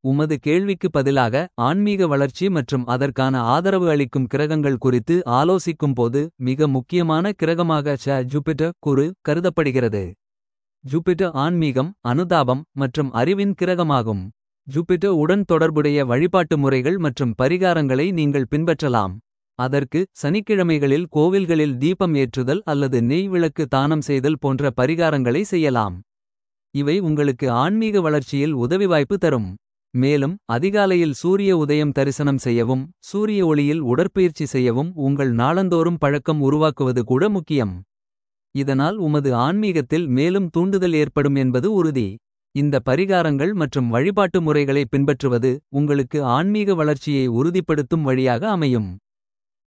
உமது கேள்விக்கு பதிலாக ஆன்மீக வளர்ச்சி மற்றும் அதற்கான ஆதரவு அளிக்கும் கிரகங்கள் குறித்து ஆலோசிக்கும் போது மிக முக்கியமான கிரகமாக ச ஜூபிட்டர் குரு கருதப்படுகிறது. ஜூபிட்டர் ஆன்மீகம் அனுதாபம் மற்றும் அறிவின் கிரகமாகும். ஜூபிட்டர் உடன் தொடர்புடைய வழிபாட்டு முறைகள் மற்றும் பரிகாரங்களை நீங்கள் பின்பற்றலாம். அதற்கு சனிக்கிழமைகளில் கோவில்களில் தீபம் ஏற்றுதல் அல்லது நெய் விளக்கு தானம் செய்தல் போன்ற பரிகாரங்களை செய்யலாம். இவை உங்களுக்கு ஆன்மீக வளர்ச்சியில் உதவி வாய்ப்பு தரும். மேலும் அதிகாலையில் சூரிய உதயம் தரிசனம் செய்யவும். சூரிய ஒளியில் உடற்பயிற்சி செய்யவும் உங்கள் நாளந்தோறும் பழக்கம் உருவாக்குவது கூட முக்கியம். இதனால் உமது ஆன்மீகத்தில் மேலும் தூண்டுதல் ஏற்படும் என்பது உறுதி. இந்த பரிகாரங்கள் மற்றும் வழிபாட்டு முறைகளை பின்பற்றுவது உங்களுக்கு ஆன்மீக வளர்ச்சியை உறுதிப்படுத்தும் வழியாக அமையும்.